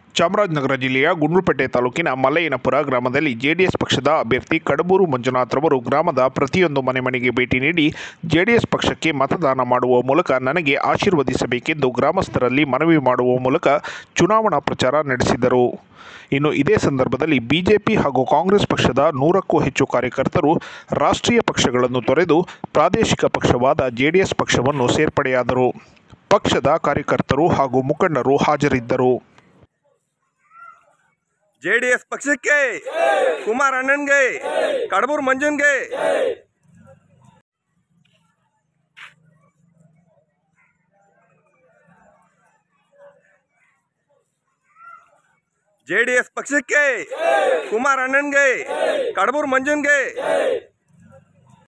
ಚಾಮರಾಜನಗರ ಜಿಲ್ಲೆಯ ಗುಂಡ್ಲುಪೇಟೆ ತಾಲೂಕಿನ ಮಲ್ಲಯ್ಯನಪುರ ಗ್ರಾಮದಲ್ಲಿ ಜೆಡಿಎಸ್ ಪಕ್ಷದ ಅಭ್ಯರ್ಥಿ ಕಡಬೂರು ಮಂಜುನಾಥ್ ರವರು ಗ್ರಾಮದ ಪ್ರತಿಯೊಂದು ಮನೆ ಮನೆಗೆ ಭೇಟಿ ನೀಡಿ ಜೆಡಿಎಸ್ ಪಕ್ಷಕ್ಕೆ ಮತದಾನ ಮಾಡುವ ಮೂಲಕ ನನಗೆ ಆಶೀರ್ವದಿಸಬೇಕೆಂದು ಗ್ರಾಮಸ್ಥರಲ್ಲಿ ಮನವಿ ಮಾಡುವ ಮೂಲಕ ಚುನಾವಣಾ ಪ್ರಚಾರ ನಡೆಸಿದರು ಇನ್ನು ಇದೇ ಸಂದರ್ಭದಲ್ಲಿ ಬಿಜೆಪಿ ಹಾಗೂ ಕಾಂಗ್ರೆಸ್ ಪಕ್ಷದ ನೂರಕ್ಕೂ ಹೆಚ್ಚು ಕಾರ್ಯಕರ್ತರು ರಾಷ್ಟ್ರೀಯ ಪಕ್ಷಗಳನ್ನು ತೊರೆದು ಪ್ರಾದೇಶಿಕ ಪಕ್ಷವಾದ ಜೆಡಿಎಸ್ ಪಕ್ಷವನ್ನು ಸೇರ್ಪಡೆಯಾದರು ಪಕ್ಷದ ಕಾರ್ಯಕರ್ತರು ಹಾಗೂ ಮುಖಂಡರು ಹಾಜರಿದ್ದರು ಜೆ ಡಿ ಎಸ್ ಪಕ್ಷಕ್ಕೆ ಕುಮಾರ್ ಅಣ್ಣನ್ಗೆ ಕಡಬೂರ್ ಮಂಜುನ್ಗೆ ಜೆ ಡಿ ಎಸ್ ಪಕ್ಷಕ್ಕೆ ಕುಮಾರ್ ಅಣ್ಣನ್ಗೆ ಕಡಬೂರ್ ಮಂಜುನ್ಗೆ